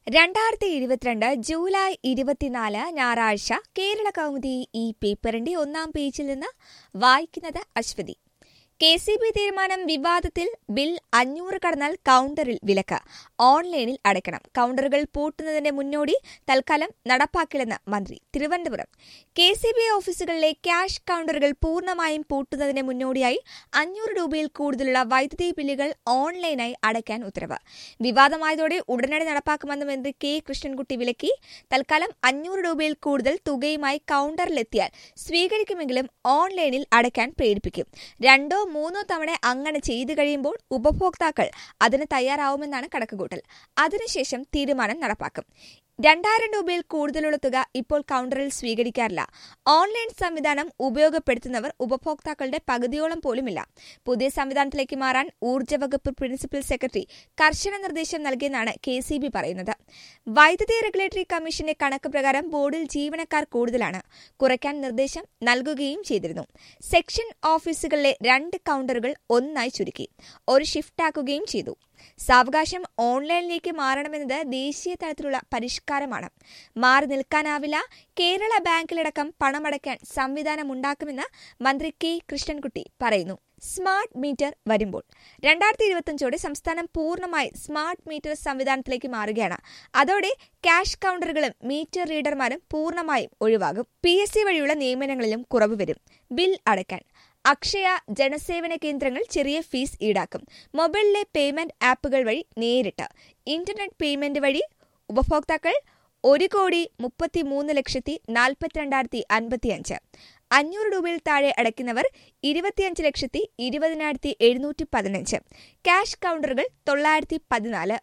രണ്ടായിരത്തി ഇരുപത്തിരണ്ട് ജൂലൈ ഇരുപത്തിനാല് ഞായറാഴ്ച കേരള കൗമുദി ഈ പേപ്പറിന്റെ ഒന്നാം പേജിൽ നിന്ന് വായിക്കുന്നത് അശ്വതി കെ സി ബി തീരുമാനം വിവാദത്തിൽ ബിൽ അഞ്ഞൂറ് കടന്നാൽ കൌണ്ടറിൽ വിലക്ക് ഓൺലൈനിൽ അടയ്ക്കണം കൌണ്ടറുകൾ പൂട്ടുന്നതിന്റെ മുന്നോടി തൽക്കാലം നടപ്പാക്കില്ലെന്ന് മന്ത്രി തിരുവനന്തപുരം കെ സി ബി ഓഫീസുകളിലെ ക്യാഷ് കൌണ്ടറുകൾ പൂർണ്ണമായും പൂട്ടുന്നതിന് മുന്നോടിയായി അഞ്ഞൂറ് രൂപയിൽ കൂടുതലുള്ള വൈദ്യുതി ബില്ലുകൾ ഓൺലൈനായി അടയ്ക്കാൻ ഉത്തരവ് വിവാദമായതോടെ ഉടനടി നടപ്പാക്കുമെന്ന് മന്ത്രി കെ കൃഷ്ണൻകുട്ടി വിലക്കി തൽക്കാലം അഞ്ഞൂറ് രൂപയിൽ കൂടുതൽ തുകയുമായി കൌണ്ടറിലെത്തിയാൽ സ്വീകരിക്കുമെങ്കിലും ഓൺലൈനിൽ അടയ്ക്കാൻ പ്രേരിപ്പിക്കും രണ്ടോ മൂന്നോ തവണ അങ്ങനെ ചെയ്തു കഴിയുമ്പോൾ ഉപഭോക്താക്കൾ അതിന് തയ്യാറാവുമെന്നാണ് കണക്കുകൂട്ടൽ അതിനുശേഷം തീരുമാനം നടപ്പാക്കും രണ്ടായിരം രൂപയിൽ കൂടുതലുള്ള തുക ഇപ്പോൾ കൌണ്ടറിൽ സ്വീകരിക്കാറില്ല ഓൺലൈൻ സംവിധാനം ഉപയോഗപ്പെടുത്തുന്നവർ ഉപഭോക്താക്കളുടെ പകുതിയോളം പോലുമില്ല പുതിയ സംവിധാനത്തിലേക്ക് മാറാൻ ഊർജ്ജ വകുപ്പ് പ്രിൻസിപ്പൽ സെക്രട്ടറി കർശന നിർദ്ദേശം നൽകിയെന്നാണ് കെ സി ബി പറയുന്നത് വൈദ്യുതി റെഗുലേറ്ററി കമ്മീഷന്റെ കണക്ക് പ്രകാരം ബോർഡിൽ ജീവനക്കാർ കൂടുതലാണ് കുറയ്ക്കാൻ നിർദ്ദേശം നൽകുകയും ചെയ്തിരുന്നു സെക്ഷൻ ഓഫീസുകളിലെ രണ്ട് കൌണ്ടറുകൾ ഒന്നായി ചുരുക്കി ഒരു ഷിഫ്റ്റാക്കുകയും ചെയ്തു സാവകാശം ഓൺലൈനിലേക്ക് മാറണമെന്നത് ദേശീയ തലത്തിലുള്ള പരിഷ്കാരമാണ് മാറി നിൽക്കാനാവില്ല കേരള ബാങ്കിലടക്കം പണമടയ്ക്കാൻ സംവിധാനമുണ്ടാക്കുമെന്ന് മന്ത്രി കെ കൃഷ്ണൻകുട്ടി പറയുന്നു സ്മാർട്ട് മീറ്റർ വരുമ്പോൾ രണ്ടായിരത്തി ഇരുപത്തിയഞ്ചോടെ സംസ്ഥാനം പൂർണ്ണമായി സ്മാർട്ട് മീറ്റർ സംവിധാനത്തിലേക്ക് മാറുകയാണ് അതോടെ ക്യാഷ് കൌണ്ടറുകളും മീറ്റർ റീഡർമാരും പൂർണ്ണമായും ഒഴിവാകും പി എസ് സി വഴിയുള്ള നിയമനങ്ങളിലും കുറവ് വരും ബിൽ അടയ്ക്കാൻ അക്ഷയ ജനസേവന കേന്ദ്രങ്ങൾ ചെറിയ ഫീസ് ഈടാക്കും മൊബൈലിലെ പേയ്മെന്റ് ആപ്പുകൾ വഴി നേരിട്ട് ഇന്റർനെറ്റ് പേയ്മെന്റ് വഴി ഉപഭോക്താക്കൾ ഒരു കോടി മുപ്പത്തിമൂന്ന് ലക്ഷത്തി നാൽപ്പത്തിരണ്ടായിരത്തി അൻപത്തിയഞ്ച് അഞ്ഞൂറ് രൂപയിൽ താഴെ അടയ്ക്കുന്നവർ ഇരുപത്തിയഞ്ച് ലക്ഷത്തി ഇരുപതിനായിരത്തി എഴുന്നൂറ്റി പതിനഞ്ച് ക്യാഷ് കൌണ്ടറുകൾ തൊള്ളായിരത്തി പതിനാല്